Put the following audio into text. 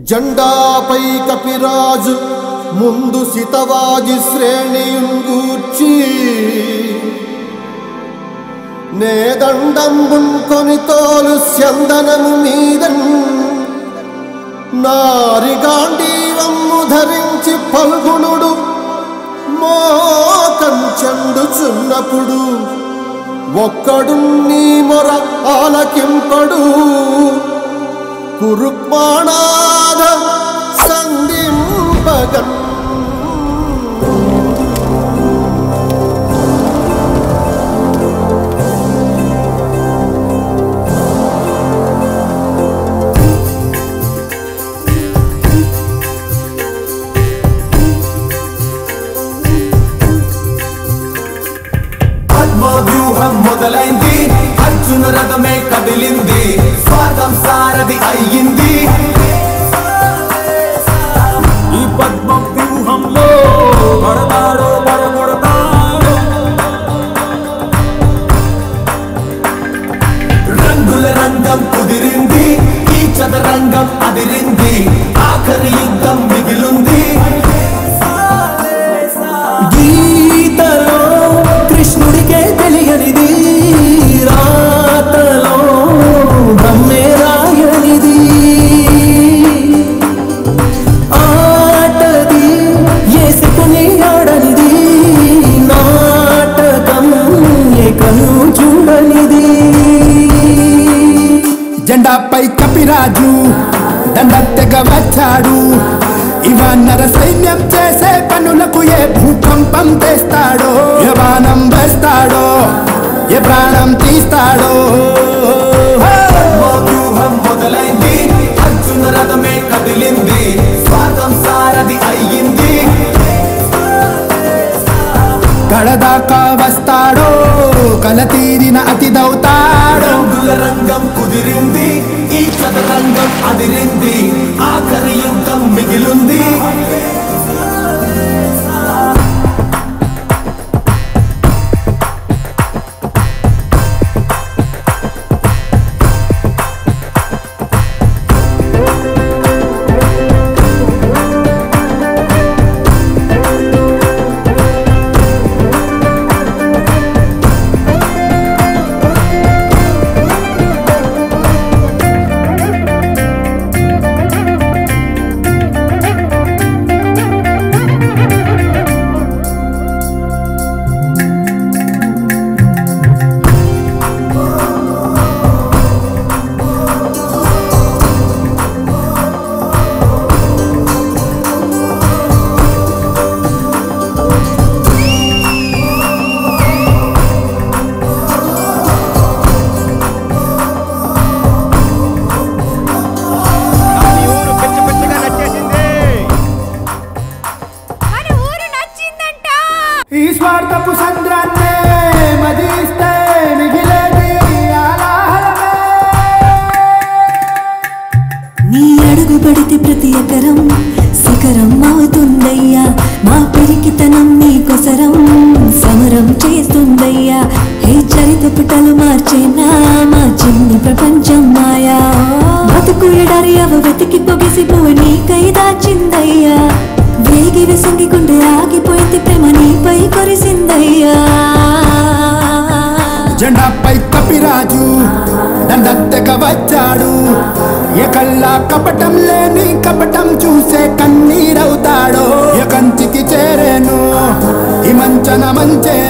జెండాపై కపిరాజు ముందు సితవాజి శ్రేణియుంగూర్చి నేదండంబున్ కొని తోలు స్యందనము మీదన్ నారిగాండీవమ్ము ధరించి పల్గుణుడు మోకంచండుచున్నప్పుడు ఒక్కడు నీ మొర ఆలకింపడు కురుక్మాణాద సంధింపగన్ పద్మ వ్యూహం మొదలైంది అర్జున రథమే కదిలింది స్వార్థం సారథి అయ్యింది ఈ పద్మ వ్యూహంలో పడతాడో పడగొడతాడో రంగుల రంగం కుదిరింది ఈ చదరంగం అదిరింది ఆఖరి యుద్ధం మిగిలుంది గీతలో కృష్ణుడికే తెలియనిది రాతలో బ్రహ్మే రాయనిది ఆటది ఏసుకుని ఆడనిది నాటకం ఏ కను చూడనిది జెండాపై కపిరాజు దండత్తెగ వచ్చాడు ఇవాన్నర సైన్యం చేసే పనులకు ఏ భూకంపం తెస్తాడో ఏ బాణం వేస్తాడో ఏ ప్రాణం తీస్తాడో వ్యూహం మొదలైంది అర్జున రథమే కదిలింది స్వార్థం సారథి అయ్యింది కడదాకా వస్తాడో కల తీరిన అతిదవుతాడో రంగుల రంగం కుదిరింది ఈ చదరంగం అదిరింది ఆఖరి యుద్ధం మిగిలుంది ఊరు పిచ్చ పిచ్చగా నచ్చేసింది మన ఊరు నచ్చిందంట ఈ స్వార్థపు సంద్రాన్నే మదిస్తే మిగిలేది ఆలాహలమే నీ అడుగు పడితే ప్రతి ఎకరం శిఖరం అవుతుందయ్యా మా పెరికితనం నీ కొసరం సమరం చేస్తుందయ్యా హే చరిత పుటలు మార్చేనా మా చిన్ని ప్రపంచం మాయా బతుకు ఎడారి అవ వెతికి పొగిసిపోయి నీకై దాచిందయ్యా వేగి విసంగి గుండె ఆగిపోయింది ప్రేమ నీపై కొరిసిందయ్యా జెండాపై కపిరాజు దండత్తెగ వచ్చాడు ఎకల్లా కపటం లేని కపటం చూసే కన్నీరవుతాడో ఎకంచికి చేరేను ఈ మంచన మంచే